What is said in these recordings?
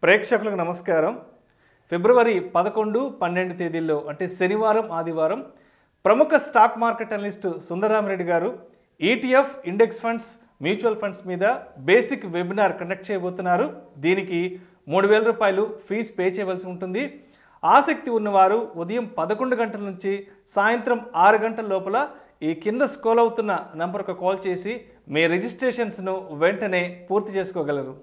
ప్రేక్షకులకు నమస్కారం ఫిబ్రవరి పదకొండు పన్నెండు తేదీల్లో అంటే శనివారం ఆదివారం ప్రముఖ stock market analyst Sundararamareddy garu ETF index funds mutual funds మీద బేసిక్ వెబినార్ కండక్ట్ చేయబోతున్నారు దీనికి మూడు వేల రూపాయలు ఫీజు పే చేయవలసి ఉంటుంది ఆసక్తి ఉన్నవారు ఉదయం పదకొండు గంటల నుంచి సాయంత్రం ఆరు గంటల లోపల ఈ కింద స్క్రోల్ అవుతున్న నంబర్కు కాల్ చేసి మీ రిజిస్ట్రేషన్స్ను వెంటనే పూర్తి చేసుకోగలరు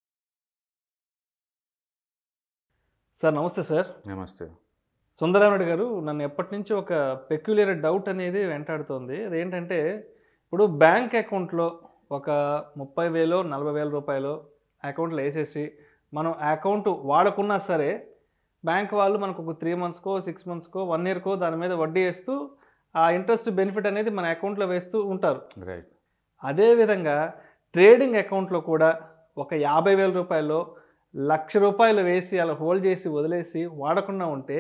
సార్ నమస్తే సార్ నమస్తే సుందరామరెడ్డి గారు నన్ను ఎప్పటి నుంచి ఒక పెక్యులర్ డౌట్ అనేది వెంటాడుతోంది అదేంటంటే ఇప్పుడు బ్యాంక్ అకౌంట్లో ఒక ముప్పై వేలు నలభై వేల రూపాయలు అకౌంట్లో వేసేసి మనం అకౌంట్ వాడకున్నా సరే బ్యాంక్ వాళ్ళు మనకు ఒక త్రీ మంత్స్కో సిక్స్ మంత్స్కో వన్ ఇయర్కో దాని మీద వడ్డీ వేస్తూ ఆ ఇంట్రెస్ట్ బెనిఫిట్ అనేది మన అకౌంట్లో వేస్తూ ఉంటారు రైట్ అదేవిధంగా ట్రేడింగ్ అకౌంట్లో కూడా ఒక యాభై వేల రూపాయలు లక్ష రూపాయలు వేసి అలా హోల్డ్ చేసి వదిలేసి వాడకుండా ఉంటే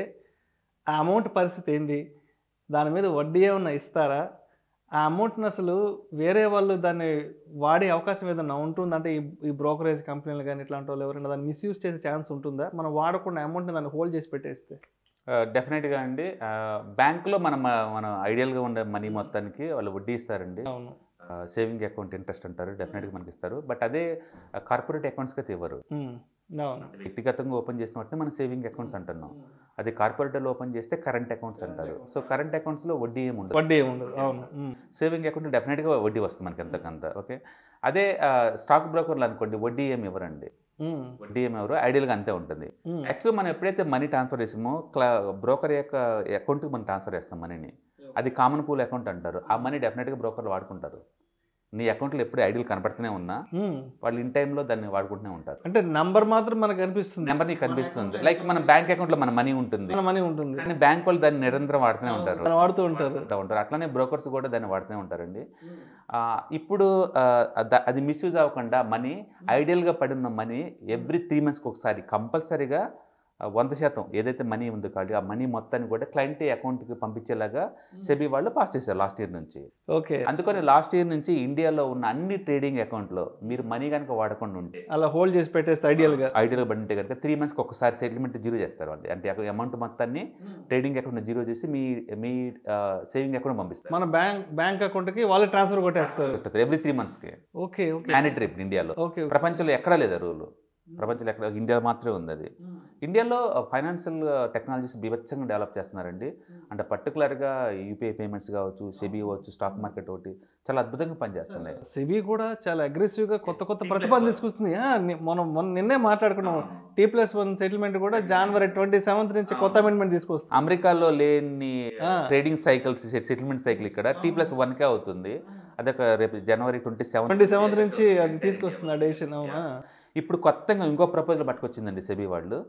ఆ అమౌంట్ పరిస్థితి ఏంది దాని మీద వడ్డీ ఏమన్నా ఇస్తారా ఆ అమౌంట్ని అసలు వేరే వాళ్ళు దాన్ని వాడే అవకాశం ఏదైనా ఉంటుందా అంటే ఈ ఈ బ్రోకరేజ్ కంపెనీలు కానీ ఇట్లాంటి వాళ్ళు ఎవరైనా దాన్ని మిస్యూజ్ చేసే ఛాన్స్ ఉంటుందా మనం వాడకుండా అమౌంట్ని దాన్ని హోల్డ్ చేసి పెట్టేస్తే డెఫినెట్గా అండి బ్యాంకులో మనం మనం ఐడియల్గా ఉండే మనీ మొత్తానికి వాళ్ళు వడ్డీ ఇస్తారండి అవును సేవింగ్ అకౌంట్ ఇంట్రెస్ట్ అంటారు డెఫినెట్గా మనకి ఇస్తారు బట్ అదే కార్పొరేట్ అకౌంట్స్కి అయితే ఇవ్వరు ఉమ్, అవును వ్యక్తిగతంగా ఓపెన్ చేసిన వాటిని మనం సేవింగ్ అకౌంట్స్ అంటున్నాం అది కార్పొరేట్లో ఓపెన్ చేస్తే కరెంట్ అకౌంట్స్ అంటారు సో కరెంట్ అకౌంట్స్లో వడ్డీ ఏమి ఉండదు వడ్డీ ఏమి ఉండదు అవును ఉమ్, సేవింగ్ అకౌంట్ డెఫినెట్గా వడ్డీ వస్తుంది మనకి ఎంతకంత ఓకే అదే స్టాక్ బ్రోకర్లు అనుకోండి వడ్డీ ఏమి ఇవ్వరండి ఉమ్, వడ్డీ ఏమి ఎవరు ఐడియల్గా అంతే ఉంటుంది ఉమ్, యాక్చువల్ మనం ఎప్పుడైతే మనీ ట్రాన్స్ఫర్ చేసామో క్లా బ్రోకర్ యొక్క అకౌంట్కి మనం ట్రాన్స్ఫర్ చేస్తాం మనీని అది కామన్ పూల్ అకౌంట్ అంటారు ఆ మనీ డెఫినెట్గా బ్రోకర్లు వాడుకుంటారు నీ అకౌంట్లో ఎప్పుడు ఐడియల్ కనపడుతూనే ఉన్నా ఉమ్. వాళ్ళు ఇన్ టైంలో దాన్ని వాడుకుంటూనే ఉంటారు అంటే నంబర్ మాత్రం మనకు కనిపిస్తుంది నెంబర్ నీకు కనిపిస్తుంది లైక్ మన బ్యాంక్ అకౌంట్లో మన మనీ ఉంటుంది మన మనీ ఉంటుంది కానీ బ్యాంక్ వాళ్ళు దాన్ని నిరంతరం వాడుతూనే ఉంటారు దాన్ని వాడుతూ ఉంటారు వాడుతూ ఉంటారు అట్లానే బ్రోకర్స్ కూడా దాన్ని వాడుతూనే ఉంటారండి ఆ, ఇప్పుడు ఆ, ద- అది మిస్యూజ్ అవ్వకుండా మనీ ఐడియల్గా పడిన మనీ ఎవ్రీ త్రీ మంత్స్కి ఒకసారి కంపల్సరీగా ఆ, వంద శాతం ఏదైతే మనీ ఉందో కాబట్టి ఆ మనీ మొత్తాన్ని కూడా క్లయింట్ అకౌంట్కి పంపించేలాగా సెబీ వాళ్ళు పాస్ చేశారు లాస్ట్ ఇయర్ నుంచి ఓకే అందుకని లాస్ట్ ఇయర్ నుంచి ఇండియాలో ఉన్న అన్ని ట్రేడింగ్ అకౌంట్లో మీరు మనీ కనుక వాడకుండా ఉంటే అలా హోల్డ్ చేసి పెట్టేస్తే ఐడియల్ గా ఐడియల్గా పడి ఉంటే కనుక త్రీ మంత్స్కి ఒకసారి సెటిల్మెంట్ జీరో చేస్తారు వాళ్ళు అంటే అమౌంట్ మొత్తాన్ని ట్రేడింగ్ అకౌంట్ జీరో చేసి మీ మీ సేవింగ్ అకౌంట్ పంపిస్తారు మన బ్యాంక్ బ్యాంక్ అకౌంట్ కి వాళ్ళు ట్రాన్స్ఫర్ కొట్టేస్తారు ఎవ్రీ త్రీ మంత్స్కి ఓకే ఓకే మ్యానిటరీ ఇండియాలో ఓకే ప్రపంచంలో ఎక్కడా లేదు రూల్ ప్రపంచంలో ఎక్కడ ఇండియా మాత్రమే ఉంది అది ఇండియాలో ఫైనాన్షియల్ టెక్నాలజీస్ బీభత్సంగా డెవలప్ చేస్తున్నారండి అంటే పర్టికులర్గా యూపీఐ పేమెంట్స్ కావచ్చు సెబీ కావచ్చు స్టాక్ మార్కెట్ ఒకటి చాలా అద్భుతంగా పనిచేస్తున్నాయి సెబీ కూడా చాలా అగ్రెసివ్ గా కొత్త కొత్త ప్రతిపాదన తీసుకొస్తుంది ఆ, ని- మనం మొన్న నిన్నే మాట్లాడుకున్నాం టీ ప్లస్ వన్ సెటిల్మెంట్ కూడా జనవరి ట్వంటీ సెవెంత్ నుంచి కొత్త అమెండ్మెంట్ తీసుకొస్తుంది అమెరికాలో లేని ఆ, ట్రేడింగ్ సైకిల్ సెటిల్మెంట్ సైకిల్ ఇక్కడ టీ ప్లస్ వన్కే అవుతుంది అదొక రేపు జనవరి ట్వంటీ సెవెన్ ట్వంటీ సెవెంత్ నుంచి అది తీసుకొస్తుంది ఆ డెసిషన్ అవునా ఇప్పుడు కొత్తగా ఇంకో ప్రపోజల్ పట్టుకొచ్చిందండి సెబీ వాళ్ళు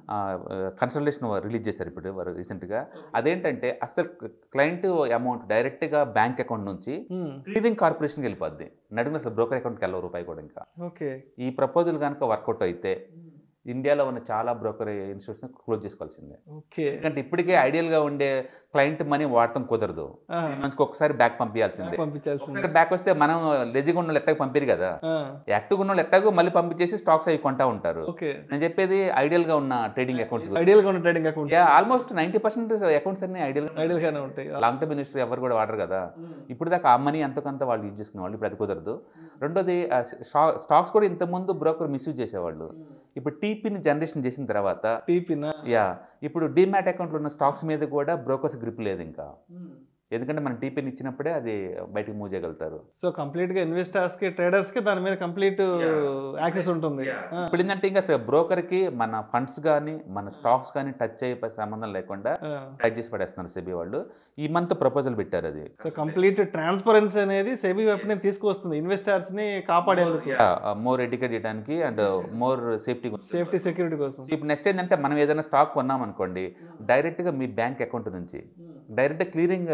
కన్సల్టేషన్ రిలీజ్ చేశారు ఇప్పుడు వారు రీసెంట్గా అదేంటంటే అసలు క్లయింట్ అమౌంట్ డైరెక్ట్గా బ్యాంక్ అకౌంట్ నుంచి ఉమ్, క్లీనింగ్ కార్పొరేషన్కి వెళ్ళిపోద్ది నడుగున అసలు బ్రోకర్ అకౌంట్కి వెళ్ళవు రూపాయి కూడా ఇంకా ఓకే ఈ ప్రపోజల్ కనుక వర్కౌట్ అయితే ఇండియాలో ఉన్న చాలా బ్రోకర్ ఇన్స్టిట్యూట్స్ క్లోజ్ చేసుకోవాల్సిందే ఓకే ఎందుకంటే ఇప్పటికే ఐడియల్గా ఉండే క్లయింట్ మనీ వాడటం కుదరదు ఆ, మంచికి ఒకసారి బ్యాక్ పంపించాల్సిందే పంపించాల్సింది ఒకసారి బ్యాక్ వస్తే మనం లెజిగా ఉన్న ఎట్టకు పంపిరు కదా ఆ, యాక్టివ్గా ఉన్న ఎట్టకు మళ్ళీ పంపించేసి స్టాక్స్ అవి కొంటా ఉంటారు ఓకే నేను చెప్పేది ఐడియల్గా ఉన్న ట్రేడింగ్ అకౌంట్స్ ఐడియల్ గా ఉన్న trading account almost ninety percent accounts అన్ని ఐడియల్ ఐడియల్ గానే ఉంటాయి లాంగ్ టర్మ్ ఇన్వెస్టర్ ఎవరు కూడా వాడరు కదా ఇప్పుడు దాకా ఆ మనీ ఎంతకంత వాళ్ళు యూజ్ చేసుకునే వాళ్ళు ఇప్పుడు అది కుదరదు రెండోది ఆ స్టా- స్టాక్స్ కూడా ఇంతకుముందు బ్రోకర్ మిస్యూజ్ చేసేవాళ్ళు ఇప్పుడు టీపీని జనరేషన్ చేసిన తర్వాత టీపీనా యా ఇప్పుడు డీమ్యాట్ అకౌంట్లో ఉన్న స్టాక్స్ మీద కూడా బ్రోకర్స్ గ్రిప్ లేదు ఇంకా ఎందుకంటే మనం టీపీని ఇచ్చినప్పుడే అది బయటకు మూవ్ చేయగలుగుతారు సో కంప్లీట్ గా ఇన్వెస్టర్స్ కి ట్రేడర్స్ కి దాని మీద కంప్లీట్ యాక్సెస్ ఉంటుంది ఆ, ఇప్పుడు ఏంటంటే ఇంకా బ్రోకర్కి మన ఫండ్స్ కానీ మన స్టాక్స్ కానీ టచ్ అయ్యే సంబంధం లేకుండా ఆ. టచ్ చేసి పడేస్తున్నారు సెబీ వాళ్ళు ఈ మంత్ ప్రపోజల్ పెట్టారు అది సో కంప్లీట్ ట్రాన్స్పరెన్సీ అనేది సెబీ వైపు నుంచి తీసుకొస్తుంది ఇన్వెస్టర్స్ ని కాపాడేందుకు మోర్ ఎడ్యుకేట్ చేయడానికి and more safety safety security కోసం ఇప్పుడు నెక్స్ట్ ఏంటంటే మనం ఏదైనా స్టాక్ కొన్నాం అనుకోండి డైరెక్ట్గా మీ బ్యాంక్ అకౌంట్ నుంచి డైరెక్ట్ క్లియరింగ్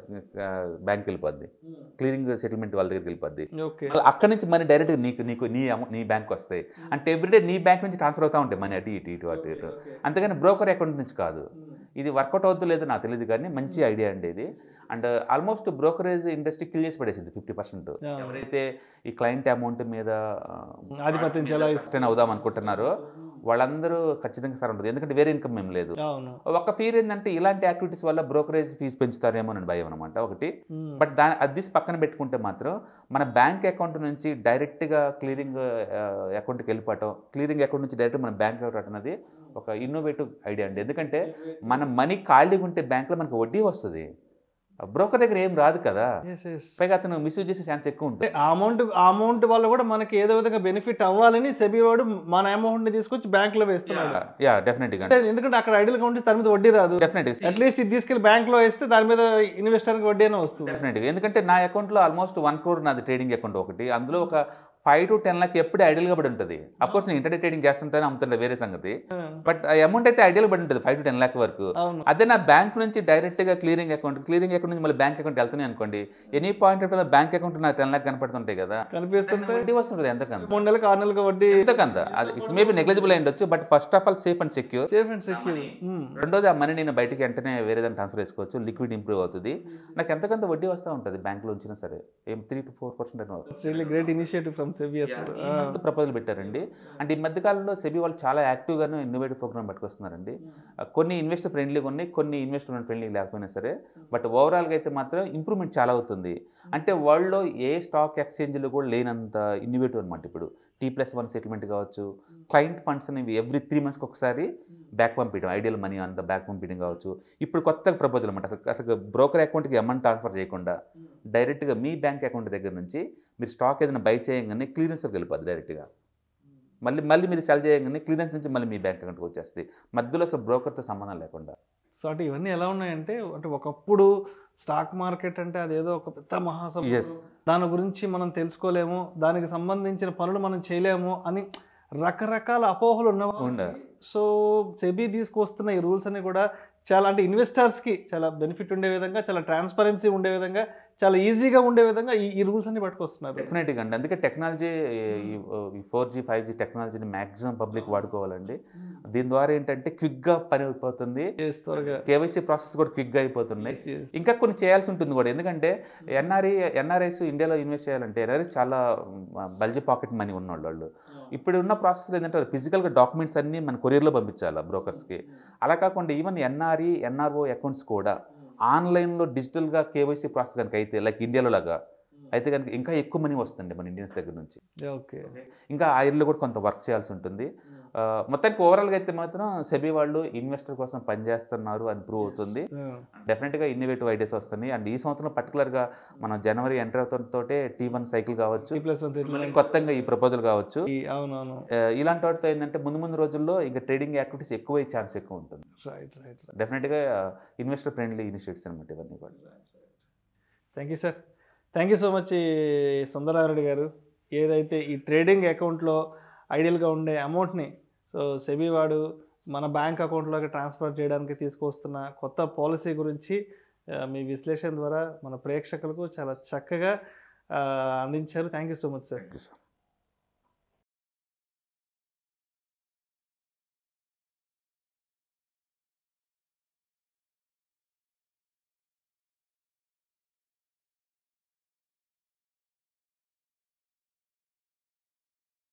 బ్యాంక్ వెళ్ళిపోద్ది క్లియరింగ్ సెటిల్మెంట్ వాళ్ళ దగ్గరికి వెళ్ళిపోద్ది ఓకే మళ్ళీ అక్కడ నుంచి మనీ డైరెక్ట్గా నీకు నీకు నీ అమౌ- నీ బ్యాంక్ వస్తాయి అంటే ఎవ్రీడే నీ బ్యాంక్ నుంచి ట్రాన్స్ఫర్ అవుతా ఉంటాయి మనీ అటు ఇటు ఇటు అటు ఇటు అంతేగాని బ్రోకర్ అకౌంట్ నుంచి కాదు ఇది వర్కౌట్ అవుతుందో లేదో నాకు తెలియదు కానీ మంచి ఐడియా అండి ఇది and almost brokerage industry kill చేసి పడేసింది ఫిఫ్టీ పర్సెంట్ ఎవరైతే ఈ క్లయింట్ అమౌంట్ మీద ఆధిపత్యం చెలాయిస్తుంది సస్టైన్ అవుదాం అనుకుంటున్నారో వాళ్ళందరూ ఖచ్చితంగా సార్ ఉంటుంది ఎందుకంటే వేరే ఇన్కమ్ ఏం లేదు అవును ఒక పీర్ ఏంటంటే ఇలాంటి యాక్టివిటీస్ వల్ల బ్రోకరేజ్ ఫీజు పెంచుతారేమో అని భయం అనమాట ఒకటి మ్మ్. బట్ దాని అది తీసి పక్కన పెట్టుకుంటే మాత్రం మన బ్యాంక్ అకౌంట్ నుంచి డైరెక్ట్గా క్లియరింగ్ అకౌంట్కి వెళ్ళిపోవటం క్లియరింగ్ అకౌంట్ నుంచి డైరెక్ట్ మన బ్యాంక్ అకౌంట్ అనేది ఒక ఇన్నోవేటివ్ ఐడియా అండి ఎందుకంటే మన మనీ ఖాళీగా ఉంటే బ్యాంక్లో మనకు వడ్డీ వస్తుంది బ్రోకర్ దగ్గర ఏం రాదు కదా Yes, yes. పైగా అతను మిస్యూజ్ చేసే ఛాన్స్ ఎక్కువ ఉంటుంది ఆ అమౌంట్ ఆ అమౌంట్ వల్ల కూడా మనకి ఏదో విధంగా బెనిఫిట్ అవ్వాలని సెబీ వాడు మన అమౌంట్ ని తీసుకొచ్చి బ్యాంక్ లో వేస్తున్నాడు యా డెఫినెట్గా అంటే ఎందుకంటే అక్కడ ఐడియల్ గా ఉంటే దాని మీద వడ్డీ రాదు డెఫినెట్గా అట్లీస్ట్ ఇది తీసుకెళ్లి బ్యాంక్ లో వేస్తే దాని మీద ఇన్వెస్టర్ కి వడ్డీ అయినా వస్తుంది డెఫినెట్గా ఎందుకంటే నా అకౌంట్లో ఆల్మోస్ట్ వన్ క్రోర్ నాది ట్రేడింగ్ అకౌంట్ ఒకటి అందులో ఒక ఫైవ్ టు టెన్ లాక్ ఎప్పుడు ఐడియల్గా పడి ఉంటుంది అఫ్కోర్స్ నేను ఇంటర్నెట్ ట్రేడింగ్ చేస్తుంటాను అమ్ముతుంటే వేరే సంగతి బట్ ఆ అమౌంట్ అయితే ఐడియల్ పడి ఉంటుంది ఫైవ్ టు టెన్ లాక్ వరకు అవును అదే నా బ్యాంక్ నుంచి డైరెక్ట్గా క్లియరింగ్ అకౌంట్ క్లియరింగ్ అకౌంట్ నుంచి మళ్ళీ బ్యాంక్ అకౌంట్ వెళ్తున్నాయి అనుకోండి any point of bank account నాకు టెన్ లాక్ కనపడుతుంటాయి కదా కనిపిస్తుంటే వడ్డీ వస్తుంటుంది ఎంతకంత మూడు నెలలకు ఆరు నెలలకు వడ్డీ ఎంతకంత అది ఇట్స్ మేబీ నెగ్లిజిబుల్ అయి ఉండొచ్చు but first of all safe and secure safe and secure రెండోది ఆ మనీ నేను బయటికి వెంటనే వేరే దాన్ని ట్రాన్స్ఫర్ చేసుకోవచ్చు లిక్విడ్ ఇంప్రూవ్ అవుతుంది నాకు ఎంతకంత వడ్డీ వస్తూ ఉంటుంది బ్యాంక్లో ఉంచినా సరే ఏం త్రీ టు ఫోర్ పర్సెంట్ అని it's really great initiative from SEBI అసలు ప్రపోజల్ పెట్టారండి అంటే ఈ మధ్యకాలంలో సెబీ వాళ్ళు చాలా యాక్టివ్గాను ఇన్నోవేటివ్ ప్రోగ్రామ్ పట్టుకొస్తున్నారండి ఆ, కొన్ని ఇన్వెస్టర్ ఫ్రెండ్లీగా ఉన్నాయి కొన్ని ఇన్వెస్ట్మెంట్ ఫ్రెండ్లీ లేకపోయినా సరే బట్ ఓవరాల్గా అయితే మాత్రం ఇంప్రూవ్మెంట్ చాలా అవుతుంది అంటే వరల్డ్లో ఏ స్టాక్ ఎక్స్చేంజ్లో కూడా లేనంత ఇన్నోవేటివ్ అనమాట ఇప్పుడు టీ ప్లస్ వన్ సెటిల్మెంట్ కావచ్చు క్లయింట్ ఫండ్స్ అనేవి ఎవ్రీ త్రీ మంత్స్కి ఒకసారి బ్యాక్ పంపించడం ఐడియల్ మనీ అంత బ్యాక్ పంపించడం కావచ్చు ఇప్పుడు కొత్త ప్రపోజల్ అనమాట అసలు అసలు బ్రోకర్ అకౌంట్కి అమౌంట్ ట్రాన్స్ఫర్ చేయకుండా డైరెక్ట్గా మీ బ్యాంక్ అకౌంట్ దగ్గర నుంచి మీరు స్టాక్ ఏదైనా బై చేయగానే క్లియరెన్స్కి వెళ్ళిపోద్ది డైరెక్ట్గా మళ్ళీ మళ్ళీ మీరు సెల్ చేయగానే క్లియరెన్స్ నుంచి మళ్ళీ మీ బ్యాంక్ అకౌంట్కి వచ్చేస్తుంది మధ్యలో అసలు బ్రోకర్తో సంబంధం లేకుండా సో అంటే ఇవన్నీ ఎలా ఉన్నాయంటే అంటే ఒకప్పుడు స్టాక్ మార్కెట్ అంటే అదేదో ఒక పెద్ద మహాసభ ఎస్ దాని గురించి మనం తెలుసుకోలేము దానికి సంబంధించిన పనులు మనం చేయలేము అని రకరకాల అపోహలు ఉన్నవారు ఉండ సో సెబీ తీసుకొస్తున్న ఈ రూల్స్ అన్ని కూడా చాలా అంటే ఇన్వెస్టర్స్కి చాలా బెనిఫిట్ ఉండే విధంగా చాలా ట్రాన్స్పరెన్సీ ఉండే విధంగా చాలా ఈజీగా ఉండే విధంగా ఈ ఈ రూల్స్ అన్ని పట్టుకొస్తున్నారు డెఫినెట్గా అండి అందుకే టెక్నాలజీ ఈ ఫోర్ జీ ఫైవ్ జీ టెక్నాలజీని మ్యాక్సిమం పబ్లిక్ వాడుకోవాలండి దీని ద్వారా ఏంటంటే క్విక్గా పని అయిపోతుంది Yes, త్వరగా కేవైసీ ప్రాసెస్ కూడా క్విక్గా అయిపోతున్నాయి Yes, yes. ఇంకా కొన్ని చేయాల్సి ఉంటుంది కూడా ఎందుకంటే ఎన్ఆర్ఐ ఎన్ఆర్ఐస్ ఇండియాలో ఇన్వెస్ట్ చేయాలంటే ఎన్ఆర్ఐస్ చాలా బల్జీ పాకెట్ మనీ ఉన్నోళ్ళు వాళ్ళు ఇప్పుడు ఉన్న ప్రాసెస్ ఏంటంటే ఫిజికల్గా డాక్యుమెంట్స్ అన్నీ మన కొరియర్లో పంపించాలి బ్రోకర్స్కి అలా కాకుండా ఈవెన్ ఎన్ఆర్ఈ ఎన్ఆర్ఓ అకౌంట్స్ కూడా ఆన్లైన్లో డిజిటల్గా కేవైసీ ప్రాసెస్ కనుక అయితే లైక్ ఇండియాలో లాగా అయితే కనుక ఇంకా ఎక్కువ మనీ వస్తుంది మన ఇండియన్స్ దగ్గర నుంచి ఓకే ఇంకా ఆ ఏరియాలో కూడా కొంత వర్క్ చేయాల్సి ఉంటుంది ఆ, మొత్తానికి ఓవరాల్గా అయితే మాత్రం సెబీ వాళ్ళు ఇన్వెస్టర్ కోసం పనిచేస్తున్నారు అని ప్రూవ్ అవుతుంది డెఫినెట్గా ఇన్నోవేటివ్ ఐడియాస్ వస్తున్నాయి అండ్ ఈ సంవత్సరం పర్టికులర్గా మనం జనవరి ఎంటర్ అవుతుంటే టీ వన్ సైకిల్ కావచ్చు ప్లస్ వన్ సెటిల్మెంట్ కొత్తగా ఈ ప్రపోజల్ కావచ్చు అవునవును ఆ, ఇలాంటి వాటితో ఏంటంటే ముందు ముందు రోజుల్లో ఇంకా ట్రేడింగ్ యాక్టివిటీస్ ఎక్కువ అయ్యే ఛాన్స్ ఎక్కువ ఉంటుంది రైట్ రైట్ డెఫినెట్గా ఇన్వెస్టర్ ఫ్రెండ్లీ ఇనిషియేటివ్స్ అనమాట ఇవన్నీ కూడా thank you sir thank you so much Sundarareddy గారు ఏదైతే ఈ ట్రేడింగ్ అకౌంట్లో ఐడియల్గా ఉండే అమౌంట్ని సో సెబీ వాడు మన బ్యాంక్ అకౌంట్లోకి ట్రాన్స్ఫర్ చేయడానికి తీసుకొస్తున్న కొత్త పాలసీ గురించి ఆ, మీ విశ్లేషణ ద్వారా మన ప్రేక్షకులకు చాలా చక్కగా ఆ, అందించారు thank you so much sir thank you sir